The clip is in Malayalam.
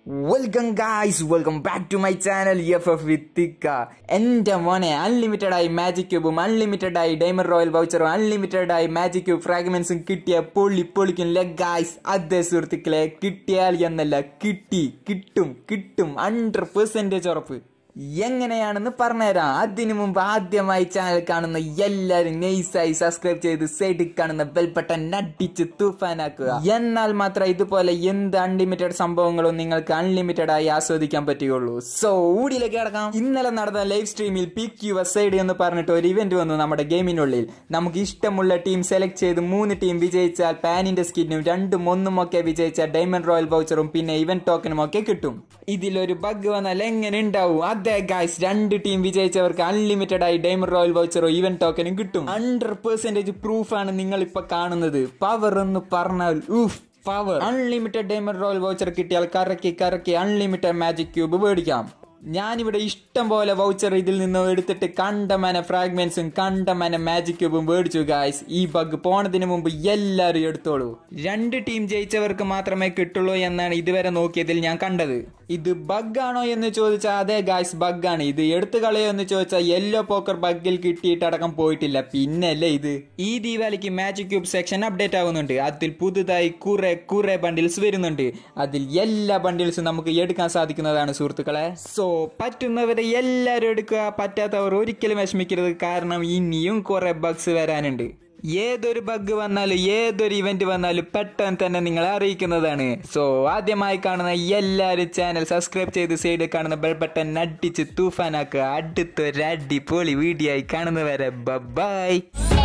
welcome guys welcome back to my channel F F വിത്തിക്ക എന്റെ മോനെ അൺലിമിറ്റഡ് ആയി മാജിക് ക്യൂബും അൺലിമിറ്റഡ് ആയി ഡയമണ്ട് റോയൽ വൗച്ചറും അൺലിമിറ്റഡ് ആയി മാജിക് ക്യൂബ് ഫ്രാഗ്മെന്റ്സും കിട്ടിയ പൊള്ളി പൊളിക്കും ലെ ഗായ്സ് അതേ സുഹൃത്തുക്കളെ കിട്ടിയാൽ എന്നല്ല കിട്ടി കിട്ടും കിട്ടും ഹൺഡ്രഡ് പെർസെന്റേജ് ഉറപ്പ് എങ്ങനെയാണെന്ന് പറഞ്ഞുതരാം അതിനു മുമ്പ് ആദ്യമായി ചാനൽ കാണുന്ന എല്ലാരും നൈസായി സബ്സ്ക്രൈബ് ചെയ്ത് സൈഡിൽ കാണുന്ന ബെൽ ബട്ടൺ നടിച്ച് തൂഫാനാക്കുക എന്നാൽ മാത്രം ഇതുപോലെ എന്ത് അൺലിമിറ്റഡ് സംഭവങ്ങളും നിങ്ങൾക്ക് അൺലിമിറ്റഡ് ആയി ആസ്വദിക്കാൻ പറ്റുകയുള്ളൂ സോ ഊടിയിലേക്ക് കിടക്കാം ഇന്നലെ നടന്ന ലൈവ് സ്ട്രീമിൽ പിക് യുവർ സൈഡ് എന്ന് പറഞ്ഞിട്ട് ഒരു ഇവന്റ് വന്നു നമ്മുടെ ഗെയിമിനുള്ളിൽ നമുക്ക് ഇഷ്ടമുള്ള ടീം സെലക്ട് ചെയ്ത് മൂന്ന് ടീം വിജയിച്ചാൽ പാനിന്റെ സ്കിന്നും രണ്ടും ഒന്നും ഒക്കെ വിജയിച്ചാൽ ഡയമണ്ട് റോയൽ വൗച്ചറും പിന്നെ ഇവന്റ് ടോക്കനും ഒക്കെ കിട്ടും ഇതിലൊരു ബഗ് വന്നാൽ എങ്ങനെ ഉണ്ടാവും അതെ ഗായ്സ് രണ്ട് ടീം വിജയിച്ചവർക്ക് അൺലിമിറ്റഡ് ആയി ഡയമണ്ട് റോയൽ വൗച്ചറോ ഇവന്റ് ടോക്കനും കിട്ടും ഹൺഡ്രഡ് പെർസെന്റേജ് പ്രൂഫാണ് നിങ്ങൾ ഇപ്പൊ കാണുന്നത് പവർ എന്ന് പറഞ്ഞാൽ ഊഫ് power unlimited diamond royal voucher കിട്ടിയാൽ കറക്കി കറക്കി അൺലിമിറ്റഡ് മാജിക് ക്യൂബ് മേടിക്കാം ഞാനിവിടെ ഇഷ്ടം പോലെ വൗച്ചർ ഇതിൽ നിന്ന് എടുത്തിട്ട് കണ്ടമന ഫ്രാഗ്മെന്റ്സും കണ്ടമന മാജിക് ക്യൂബും മേടിച്ചു ഗായ്സ് ഈ ബഗ് പോണതിന് മുമ്പ് എല്ലാവരും എടുത്തോളൂ രണ്ട് ടീം ജയിച്ചവർക്ക് മാത്രമേ കിട്ടുള്ളൂ എന്നാണ് ഇതുവരെ നോക്കിയതിൽ ഞാൻ കണ്ടത് ഇത് ബഗ്ഗാണോ എന്ന് ചോദിച്ചാൽ അതെ ഗായ്സ് ബഗ്ഗാണ് ഇത് എടുത്തു കളയോ എന്ന് ചോദിച്ചാൽ യെല്ലോ പോക്കർ ബഗ്ഗിൽ കിട്ടിയിട്ടടക്കം പോയിട്ടില്ല പിന്നല്ലേ ഇത് ഈ ദീപാവലിക്ക് മാജിക് ക്യൂബ് സെക്ഷൻ അപ്ഡേറ്റ് ആവുന്നുണ്ട് അതിൽ പുതുതായി കുറെ കുറെ ബണ്ടിൽസ് വരുന്നുണ്ട് അതിൽ എല്ലാ ബണ്ടിൽസും നമുക്ക് എടുക്കാൻ സാധിക്കുന്നതാണ് സുഹൃത്തുക്കളെ സോ പറ്റുന്നവരെ എല്ലാവരും എടുക്കുക പറ്റാത്തവർ ഒരിക്കലും വിഷമിക്കരുത് കാരണം ഇനിയും കുറെ ബഗ്സ് വരാനുണ്ട് ഏതൊരു ബഗ് വന്നാലും ഏതൊരു ഇവന്റ് വന്നാലും പെട്ടെന്ന് തന്നെ നിങ്ങളെ അറിയിക്കുന്നതാണ് സോ ആദ്യമായി കാണുന്ന എല്ലാവരും ചാനൽ സബ്സ്ക്രൈബ് ചെയ്ത് സൈഡിൽ കാണുന്ന ബെൽ ബട്ടൺ അടിച്ച് തൂഫാനാക്കുക അടുത്തൊരു അടിപൊളി വീഡിയോ ആയി കാണുന്നവരെ ബൈ